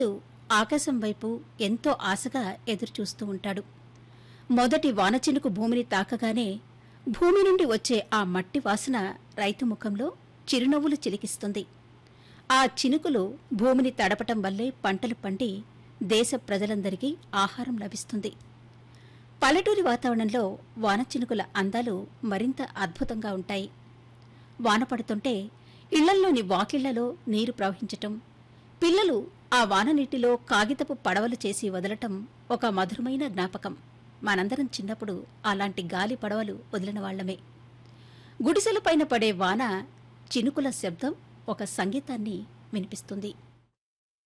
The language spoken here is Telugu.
ఆకాశం వైపు ఎంతో ఆశగా ఎదురుచూస్తూ ఉంటాడు మొదటి వానచినుకు భూమిని తాకగానే భూమి నుండి వచ్చే ఆ మట్టి వాసన రైతు ముఖంలో చిరునవ్వులు చిలికిస్తుంది ఆ చినుకులు భూమిని తడపటం వల్లే పంటలు పండి దేశ ప్రజలందరికీ ఆహారం లభిస్తుంది పల్లెటూరి వాతావరణంలో వాన చినుకుల అందాలు మరింత అద్భుతంగా ఉంటాయి వాన పడుతుంటే ఇళ్లల్లోని వాకిళ్లలో నీరు ప్రవహించటం పిల్లలు ఆ వాన నీటిలో కాగితపు పడవలు చేసి వదలటం ఒక మధురమైన జ్ఞాపకం మనందరం చిన్నప్పుడు అలాంటి గాలి పడవలు వదిలిన వాళ్లమే గుడిసెలపైన పడే వాన చినుకుల శబ్దం ఒక సంగీతాన్ని వినిపిస్తుంది